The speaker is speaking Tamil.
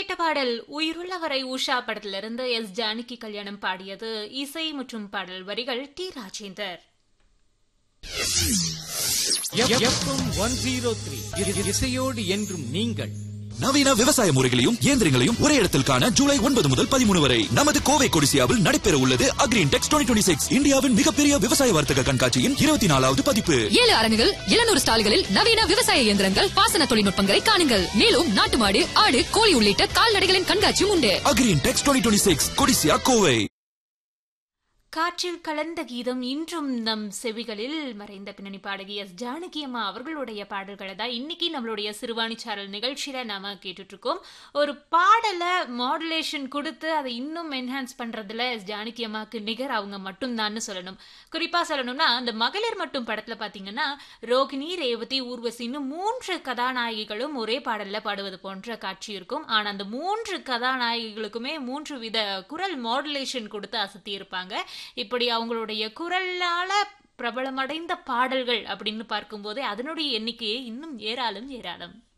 கேட்ட பாடல் உயிருள்ளவரை உஷா படத்திலிருந்து எஸ் ஜானகி கல்யாணம் பாடியது இசை மற்றும் பாடல் வரிகள் T Rajendar FM one zero three இசையோடு என்றும் நீங்கள் நவீன விவசாய முறைகளையும் இயந்திரங்களையும் ஒரே இடத்தில் காண ஜூலை ஒன்பது முதல் பதிமூணு வரை நமது கோவை கொடிசியாவில் நடைபெற உள்ளது அக்ரீன் டெக்ஸ் டுவெண்ட்டி சிக்ஸ் இந்தியாவின் மிகப்பெரிய விவசாய வர்த்தக கண்காட்சியின் இருபத்தி நாலாவது பதிப்பு ஏழு அரங்குகள் எழுநூறு ஸ்டால்களில் நவீன விவசாய இயந்திரங்கள் பாசன தொழில்நுட்பங்களை காணுங்கள் மேலும் நாட்டு மாடு ஆடு கோழி உள்ளிட்ட கால்நடைகளின் கண்காட்சியும் உண்டு அக்ரீன் டெக்ஸ் டுவெண்ட்டி சிக்ஸ் கொடிசியா கோவை காற்றில் கலந்த கீதம் இன்றும் நம் செவிகளில் மறைந்த பின்னணி பாடகி எஸ் ஜானகி அம்மா அவர்களுடைய பாடல்களை தான் இன்னைக்கு நம்மளுடைய சிறுவாணி சாரல் நிகழ்ச்சியில நாம கேட்டுட்டு இருக்கோம் ஒரு பாடலை மாடுலேஷன் கொடுத்து அதை இன்னும் என்ஹான்ஸ் பண்றதுல எஸ் ஜானகி அம்மாவுக்கு நிகர் அவங்க மட்டும்தான்னு சொல்லணும் குறிப்பா சொல்லணும்னா அந்த மகளிர் மட்டும் படத்துல பாத்தீங்கன்னா ரோகிணி ரேவதி ஊர்வசின்னு மூன்று கதாநாயகிகளும் ஒரே பாடல்ல பாடுவது போன்ற காட்சி இருக்கும் ஆனா அந்த மூன்று கதாநாயகிகளுக்குமே மூன்று வித குரல் மாடுலேஷன் கொடுத்து அசத்தி இருப்பாங்க இப்படி அவங்களுடைய குரலால பிரபலமடைந்த பாடல்கள் அப்படின்னு பார்க்கும்போது அதனுடைய எண்ணிக்கையே இன்னும் ஏராளம் ஏராளம்